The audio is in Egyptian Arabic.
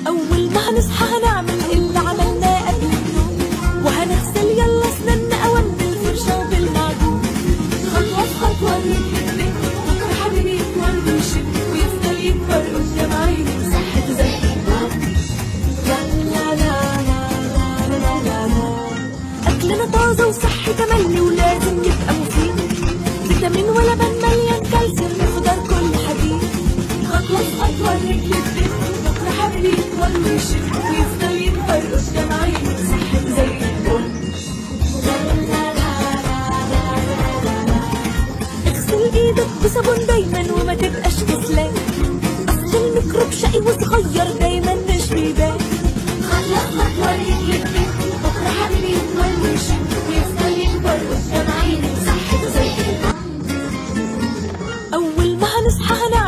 أول ما هنصحى هنعمل اللي عملناه قبل النوم وهنغسل يلا أسناننا أوام بالفرشة وبالمعجون خطوة بخطوة نتقدم بكرة حبيبي يكبر ويشد ويفضل يكبر قدام عيني صحته زي النار لا لا لا لا لا لا لا أكلنا طازة وصحي تملي ولازم يبقى مفيد فيتامين ولبن مليان كالسيوم خضار كل حديد خطوة بخطوة الرجل تدب بكرة حبيبي يطول ويشد ويفضل يكبر قدام عيني صحته زي الفل لا لا لا لا لا لا لا اغسل ايدك بصابون دايما وما تبقاش كسلان اصل الميكروب شقي وصغير دايما مش بيبان خطوة خطوة رجلك تدب بكرة حبيبي يطول ويشد ويفضل يكبر قدام عيني صحته زي الفل أول ما هنصحى هنعمل